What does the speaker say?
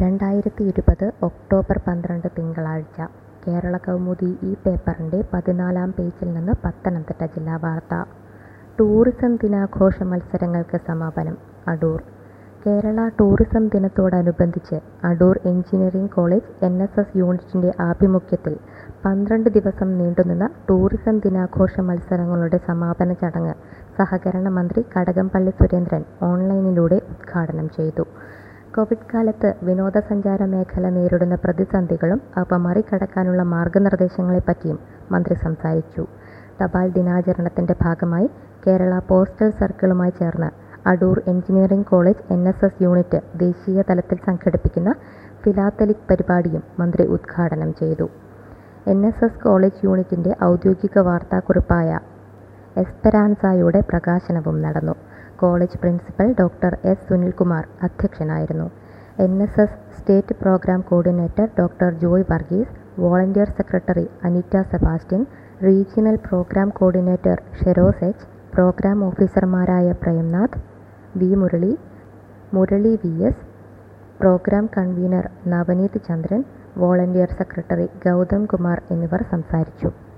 രണ്ടായിരത്തി ഇരുപത് ഒക്ടോബർ പന്ത്രണ്ട് തിങ്കളാഴ്ച കേരളകൗമുദി ഈ പേപ്പറിൻ്റെ പതിനാലാം പേജിൽ നിന്ന് പത്തനംതിട്ട ജില്ലാ വാർത്ത ടൂറിസം ദിനാഘോഷ മത്സരങ്ങൾക്ക് സമാപനം അടൂർ കേരള ടൂറിസം ദിനത്തോടനുബന്ധിച്ച് Adoor engineering college N S S യൂണിറ്റിൻ്റെ ആഭിമുഖ്യത്തിൽ പന്ത്രണ്ട് ദിവസം നീണ്ടുനിന്ന ടൂറിസം ദിനാഘോഷ മത്സരങ്ങളുടെ സമാപന ചടങ്ങ് സഹകരണ മന്ത്രി കടകംപള്ളി സുരേന്ദ്രൻ ഓൺലൈനിലൂടെ ഉദ്ഘാടനം ചെയ്തു കോവിഡ് കാലത്ത് വിനോദസഞ്ചാര മേഖല നേരിടുന്ന പ്രതിസന്ധികളും അവ മറികടക്കാനുള്ള മാർഗനിർദ്ദേശങ്ങളെപ്പറ്റിയും മന്ത്രി സംസാരിച്ചു തപാൽ ദിനാചരണത്തിൻ്റെ ഭാഗമായി കേരള പോസ്റ്റൽ സർക്കിളുമായി ചേർന്ന് Adoor engineering college N S S unit ദേശീയ തലത്തിൽ സംഘടിപ്പിക്കുന്ന ഫിലാത്തലിക് പരിപാടിയും മന്ത്രി ഉദ്ഘാടനം ചെയ്തു എൻ എസ് എസ് കോളേജ് യൂണിറ്റിൻ്റെ ഔദ്യോഗിക വാർത്താക്കുറിപ്പായ എസ്പെരാൻസായുടെ പ്രകാശനവും നടന്നു college principal doctor S Sunilkumar അധ്യക്ഷനായിരുന്നു N S S state programme coordinator doctor Joy Varghese volunteer secretary Anitta Sebastian regional programme coordinator Sheroz H programme ഓഫീസർമാരായ Premnath V Murali Murali V S programme convener Navaneeth Chandran volunteer secretary Gautham Kumar എന്നിവർ സംസാരിച്ചു